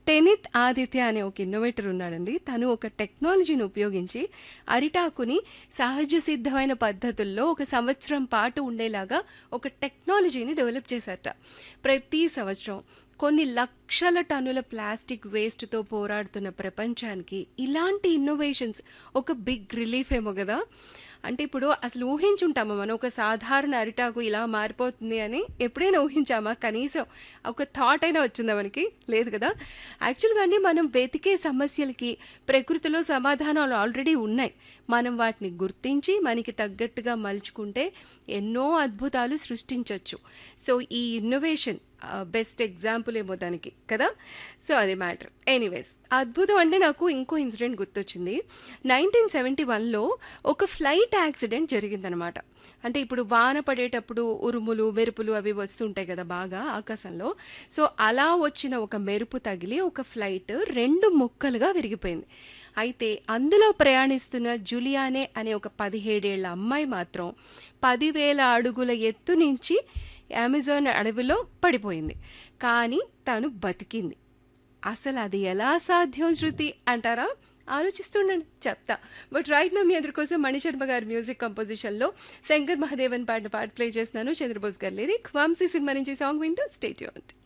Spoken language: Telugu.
టెనిత్ ఆదిత్య అనే ఒక ఇన్నోవేటర్ ఉన్నాడండి తను ఒక టెక్నాలజీని ఉపయోగించి అరిటాకుని సహజ సిద్ధమైన పద్ధతుల్లో ఒక సంవత్సరం పాటు ఉండేలాగా ఒక టెక్నాలజీని డెవలప్ చేశారట ప్రతి సంవత్సరం కొన్ని లక్షల టన్నుల ప్లాస్టిక్ వేస్ట్తో పోరాడుతున్న ప్రపంచానికి ఇలాంటి ఇన్నోవేషన్స్ ఒక బిగ్ రిలీఫ్ ఏమో కదా అంటే ఇప్పుడు అసలు ఊహించుంటామా మనం ఒక సాధారణ అరిటాకు ఇలా మారిపోతుంది అని ఎప్పుడైనా ఊహించామా కనీసం ఒక థాట్ అయినా వచ్చిందా మనకి లేదు కదా యాక్చువల్గా అండి మనం వెతికే సమస్యలకి ప్రకృతిలో సమాధానాలు ఆల్రెడీ ఉన్నాయి మనం వాటిని గుర్తించి మనకి తగ్గట్టుగా మలుచుకుంటే ఎన్నో అద్భుతాలు సృష్టించవచ్చు సో ఈ ఇన్నోవేషన్ బెస్ట్ ఎగ్జాంపుల్ ఏమో దానికి కదా సో అది మ్యాటర్ ఎనీవేస్ అద్భుతం అంటే నాకు ఇంకో ఇన్సిడెంట్ గుర్తొచ్చింది నైన్టీన్ సెవెంటీ వన్లో ఒక ఫ్లైట్ యాక్సిడెంట్ జరిగిందనమాట అంటే ఇప్పుడు వాన పడేటప్పుడు ఉరుములు మెరుపులు అవి వస్తుంటాయి కదా బాగా ఆకాశంలో సో అలా వచ్చిన ఒక మెరుపు తగిలి ఒక ఫ్లైట్ రెండు ముక్కలుగా విరిగిపోయింది అయితే అందులో ప్రయాణిస్తున్న జులియానే అనే ఒక పదిహేడేళ్ల అమ్మాయి మాత్రం పదివేల అడుగుల ఎత్తు నుంచి అమెజాన్ అడవిలో పడిపోయింది కానీ తను బతికింది అసలు అది ఎలా సాధ్యం శృతి అంటారా ఆలోచిస్తుండండి చెప్తా బట్ రైట్ నా మీ అందరి కోసం మణిశర్మ గారి మ్యూజిక్ కంపోజిషన్లో శంకర్ మహాదేవన్ పాడిన పాట ప్లే చేస్తున్నాను చంద్రబోస్ గారి లిరిక్ వంశీ సినిమా నుంచి సాంగ్ వింటూ స్టేట్ యూన్